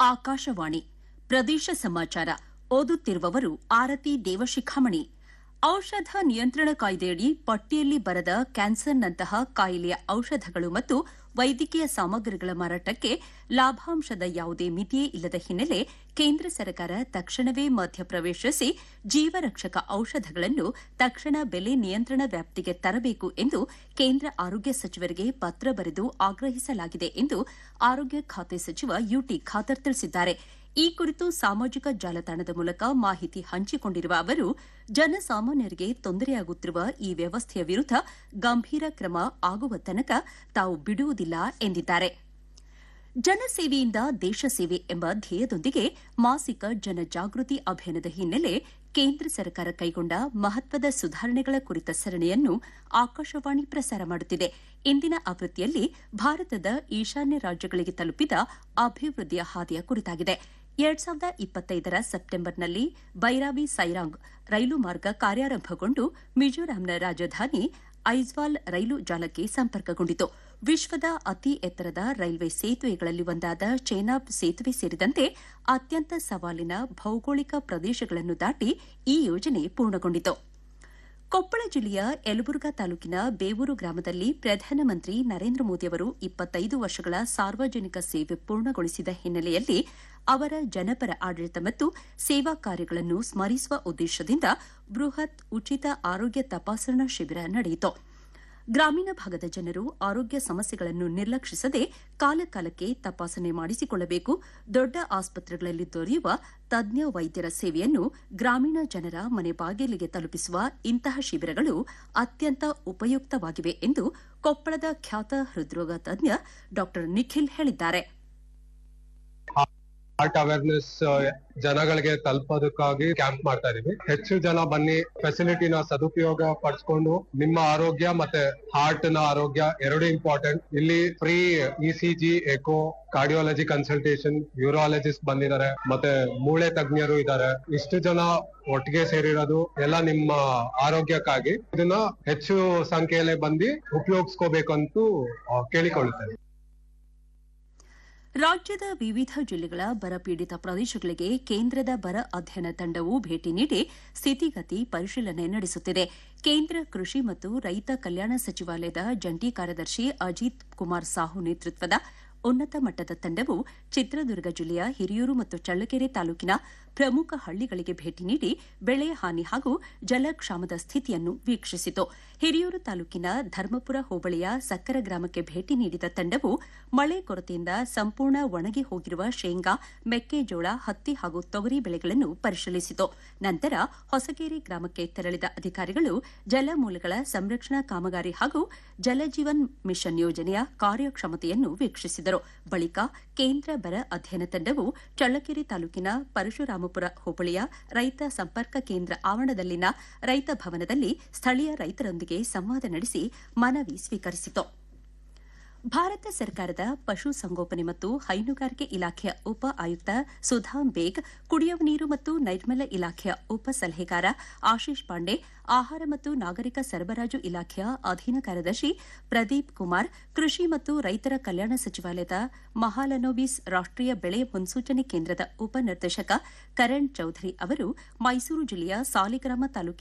ಆಕಾಶವಾಣಿ ಪ್ರದೇಶ ಸಮಾಚಾರ ಓದುತ್ತಿರುವವರು ಆರತಿ ದೇವಶಿಖಾಮಣಿ ಔಷಧ ನಿಯಂತ್ರಣ ಕಾಯ್ದೆಯಡಿ ಪಟ್ಟಿಯಲ್ಲಿ ಬರದ ಕ್ಯಾನ್ಸರ್ನಂತಹ ಕಾಯಿಲೆಯ ಔಷಧಗಳು ಮತ್ತು ವೈದ್ಯಕೀಯ ಸಾಮಗ್ರಿಗಳ ಮಾರಾಟಕ್ಕೆ ಲಾಭಾಂಶದ ಯಾವುದೇ ಮಿತಿಯೇ ಇಲ್ಲದ ಹಿನ್ನೆಲೆ ಕೇಂದ್ರ ಸರ್ಕಾರ ತಕ್ಷಣವೇ ಮಧ್ಯಪ್ರವೇಶಿಸಿ ಜೀವರಕ್ಷಕ ಔಷಧಗಳನ್ನು ತಕ್ಷಣ ಬೆಲೆ ನಿಯಂತ್ರಣ ವ್ಯಾಪ್ತಿಗೆ ತರಬೇಕು ಎಂದು ಕೇಂದ್ರ ಆರೋಗ್ಯ ಸಚಿವರಿಗೆ ಪತ್ರ ಬರೆದು ಆಗ್ರಹಿಸಲಾಗಿದೆ ಎಂದು ಆರೋಗ್ಯ ಖಾತೆ ಸಚಿವ ಯುಟಿ ಖಾದರ್ ತಿಳಿಸಿದ್ದಾರೆ ಈ ಕುರಿತು ಸಾಮಾಜಿಕ ಜಾಲತಾಣದ ಮೂಲಕ ಮಾಹಿತಿ ಹಂಚಿಕೊಂಡಿರುವ ಅವರು ಜನಸಾಮಾನ್ಯರಿಗೆ ತೊಂದರೆಯಾಗುತ್ತಿರುವ ಈ ವ್ಯವಸ್ಥೆಯ ವಿರುದ್ದ ಗಂಭೀರ ಕ್ರಮ ಆಗುವ ತನಕ ತಾವು ಬಿಡುವುದಿಲ್ಲ ಎಂದಿದ್ದಾರೆ ಜನಸೇವೆಯಿಂದ ದೇಶ ಸೇವೆ ಎಂಬ ಧ್ಯೇಯದೊಂದಿಗೆ ಮಾಸಿಕ ಜನಜಾಗೃತಿ ಅಭಿಯಾನದ ಹಿನ್ನೆಲೆ ಕೇಂದ್ರ ಸರ್ಕಾರ ಕೈಗೊಂಡ ಮಹತ್ವದ ಸುಧಾರಣೆಗಳ ಕುರಿತ ಸರಣಿಯನ್ನು ಆಕಾಶವಾಣಿ ಪ್ರಸಾರ ಮಾಡುತ್ತಿದೆ ಇಂದಿನ ಆವೃತ್ತಿಯಲ್ಲಿ ಭಾರತದ ಈಶಾನ್ಯ ರಾಜ್ಯಗಳಿಗೆ ತಲುಪಿದ ಅಭಿವೃದ್ಧಿಯ ಹಾದಿಯ ಕುರಿತಾಗಿದೆ ಎರಡ್ ಸಾವಿರದ ಇಪ್ಪತ್ತೈದರ ಸೆಪ್ಟೆಂಬರ್ನಲ್ಲಿ ಬೈರಾವಿ ಸೈರಾಂಗ್ ರೈಲು ಮಾರ್ಗ ಕಾರ್ಯಾರಂಭಗೊಂಡು ಮಿಜೋರಾಂನ ರಾಜಧಾನಿ ಐಜ್ವಾಲ್ ರೈಲು ಜಾಲಕ್ಕೆ ಸಂಪರ್ಕಗೊಂಡಿತು ವಿಶ್ವದ ಅತಿ ಎತ್ತರದ ರೈಲ್ವೆ ಸೇತುವೆಗಳಲ್ಲಿ ಒಂದಾದ ಚೇನಾಬ್ ಸೇತುವೆ ಸೇರಿದಂತೆ ಅತ್ಯಂತ ಸವಾಲಿನ ಭೌಗೋಳಿಕ ಪ್ರದೇಶಗಳನ್ನು ದಾಟಿ ಈ ಯೋಜನೆ ಪೂರ್ಣಗೊಂಡಿತು ಕೊಪ್ಪಳ ಜಿಲ್ಲೆಯ ಯಲಬುರ್ಗಾ ತಾಲೂಕಿನ ಬೇವೂರು ಗ್ರಾಮದಲ್ಲಿ ಪ್ರಧಾನಮಂತ್ರಿ ನರೇಂದ್ರ ಮೋದಿಯವರು ಇಪ್ಪತ್ತೈದು ವರ್ಷಗಳ ಸಾರ್ವಜನಿಕ ಸೇವೆ ಪೂರ್ಣಗೊಳಿಸಿದ ಹಿನ್ನೆಲೆಯಲ್ಲಿ ಅವರ ಜನಪರ ಆಡಳಿತ ಮತ್ತು ಸೇವಾ ಕಾರ್ಯಗಳನ್ನು ಸ್ಮರಿಸುವ ಉದ್ದೇಶದಿಂದ ಬೃಹತ್ ಉಚಿತ ಆರೋಗ್ಯ ತಪಾಸಣಾ ಶಿಬಿರ ನಡೆಯಿತು ಗ್ರಾಮೀಣ ಭಾಗದ ಜನರು ಆರೋಗ್ಯ ಸಮಸ್ಯೆಗಳನ್ನು ನಿರ್ಲಕ್ಷಿಸದೆ ಕಾಲಕಾಲಕ್ಕೆ ತಪಾಸಣೆ ಮಾಡಿಸಿಕೊಳ್ಳಬೇಕು ದೊಡ್ಡ ಆಸ್ಪತ್ರೆಗಳಲ್ಲಿ ದೊರೆಯುವ ತಜ್ಞ ವೈದ್ಯರ ಸೇವೆಯನ್ನು ಗ್ರಾಮೀಣ ಜನರ ಮನೆ ಬಾಗಿಲಿಗೆ ತಲುಪಿಸುವ ಇಂತಹ ಶಿಬಿರಗಳು ಅತ್ಯಂತ ಉಪಯುಕ್ತವಾಗಿವೆ ಎಂದು ಕೊಪ್ಪಳದ ಖ್ಯಾತ ಹೃದ್ರೋಗ ತಜ್ಞ ಡಾ ನಿಖಿಲ್ ಹೇಳಿದ್ದಾರೆ ಹಾರ್ಟ್ ಅವೇರ್ನೆಸ್ ಜನಗಳಿಗೆ ತಲುಪೋದಕ್ಕಾಗಿ ಕ್ಯಾಂಪ್ ಮಾಡ್ತಾ ಇದೀವಿ ಹೆಚ್ಚು ಜನ ಬನ್ನಿ ಫೆಸಿಲಿಟಿನ ಸದುಪಯೋಗ ಪಡಿಸ್ಕೊಂಡು ನಿಮ್ಮ ಆರೋಗ್ಯ ಮತ್ತೆ ಹಾರ್ಟ್ ನ ಆರೋಗ್ಯ ಎರಡು ಇಂಪಾರ್ಟೆಂಟ್ ಇಲ್ಲಿ free E C G echo cardiology consultation urologist ಬಂದಿದ್ದಾರೆ ಮತ್ತೆ ಮೂಳೆ ತಜ್ಞರು ಇದ್ದಾರೆ ಇಷ್ಟು ಜನ ಒಟ್ಟಿಗೆ ಸೇರಿರೋದು ಎಲ್ಲ ನಿಮ್ಮ ಆರೋಗ್ಯಕ್ಕಾಗಿ ಇದನ್ನ ಹೆಚ್ಚು ಸಂಖ್ಯೆಯಲ್ಲಿ ಬಂದು ಉಪಯೋಗಿಸ್ಕೋಬೇಕಂತೂ ಕೇಳಿಕೊಳ್ಳುತ್ತೇನೆ ರಾಜ್ಯದ ವಿವಿಧ ಜಿಲ್ಲೆಗಳ ಬರಪೀಡಿತ ಪ್ರದೇಶಗಳಿಗೆ ಕೇಂದ್ರದ ಬರ ಅಧ್ಯಯನ ತಂಡವು ಭೇಟಿ ನೀಡಿ ಸ್ಥಿತಿಗತಿ ಪರಿಶೀಲನೆ ನಡೆಸುತ್ತಿದೆ ಕೇಂದ್ರ ಕೃಷಿ ಮತ್ತು ರೈತ ಕಲ್ಯಾಣ ಸಚಿವಾಲಯದ ಜಂಟಿ ಕಾರ್ಯದರ್ಶಿ ಅಜಿತ್ ಕುಮಾರ್ ಸಾಹು ನೇತೃತ್ವದ ಉನ್ನತ ಮಟ್ಟದ ತಂಡವು ಚಿತ್ರದುರ್ಗ ಜಿಲ್ಲೆಯ ಹಿರಿಯೂರು ಮತ್ತು ಚಳ್ಳಕೆರೆ ತಾಲೂಕಿನ ಪ್ರಮುಖ ಹಳ್ಳಿಗಳಿಗೆ ಭೇಟಿ ನೀಡಿ ಬೆಳೆ ಹಾನಿ ಹಾಗೂ ಜಲಕ್ಷಾಮದ ಸ್ಥಿತಿಯನ್ನು ವೀಕ್ಷಿಸಿತು ಹಿರಿಯೂರು ತಾಲೂಕಿನ ಧರ್ಮಪುರ ಹೋಬಳಿಯ ಸಕ್ಕರ ಗ್ರಾಮಕ್ಕೆ ಭೇಟಿ ನೀಡಿದ ತಂಡವು ಮಳೆ ಕೊರತೆಯಿಂದ ಸಂಪೂರ್ಣ ಒಣಗಿ ಹೋಗಿರುವ ಶೇಂಗಾ ಮೆಕ್ಕೆಜೋಳ ಹತ್ತಿ ಹಾಗೂ ತೊಗರಿ ಬೆಳೆಗಳನ್ನು ಪರಿಶೀಲಿಸಿತು ನಂತರ ಹೊಸಗೇರಿ ಗ್ರಾಮಕ್ಕೆ ತೆರಳಿದ ಅಧಿಕಾರಿಗಳು ಜಲಮೂಲಗಳ ಸಂರಕ್ಷಣಾ ಕಾಮಗಾರಿ ಹಾಗೂ ಜಲಜೀವನ್ ಮಿಷನ್ ಯೋಜನೆಯ ಕಾರ್ಯಕ್ಷಮತೆಯನ್ನು ವೀಕ್ಷಿಸಿದರು ಬಳಿಕ ಕೇಂದ್ರ ಬರ ಅಧ್ಯಯನ ತಂಡವು ಚಳ್ಳಕೆರೆ ತಾಲೂಕಿನ ಪರಶುರಾಮಪುರ ಹೋಬಳಿಯ ರೈತ ಸಂಪರ್ಕ ಕೇಂದ್ರ ಆವರಣದಲ್ಲಿನ ರೈತ ಭವನದಲ್ಲಿ ಸ್ಥಳೀಯ ರೈತರೊಂದಿಗೆ ಸಂವಾದ ನಡೆಸಿ ಮನವಿ ಸ್ವೀಕರಿಸಿತು ಭಾರತ ಸರ್ಕಾರದ ಪಶುಸಂಗೋಪನೆ ಮತ್ತು ಹೈನುಗಾರಿಕೆ ಇಲಾಖೆಯ ಉಪ ಆಯುಕ್ತ ಸುಧಾಮ್ ಬೇಗ್ ಕುಡಿಯುವ ನೀರು ಮತ್ತು ನೈರ್ಮಲ್ಯ ಇಲಾಖೆಯ ಉಪ ಸಲಹೆಗಾರ ಆಶೀಶ್ ಪಾಂಡೆ ಆಹಾರ ಮತ್ತು ನಾಗರಿಕ ಸರಬರಾಜು ಇಲಾಖೆಯ ಅಧೀನ ಕಾರ್ಯದರ್ಶಿ ಪ್ರದೀಪ್ ಕುಮಾರ್ ಕೃಷಿ ಮತ್ತು ರೈತರ ಕಲ್ಯಾಣ ಸಚಿವಾಲಯದ ಮಹಾಲನೋಬಿಸ್ ರಾಷ್ಟೀಯ ಬೆಳೆ ಮುನ್ಸೂಚನೆ ಕೇಂದ್ರದ ಉಪನಿರ್ದೇಶಕ ಕರಣ್ ಚೌಧರಿ ಅವರು ಮೈಸೂರು ಜಿಲ್ಲೆಯ ಸಾಲಿಗ್ರಾಮ ತಾಲೂಕಿನ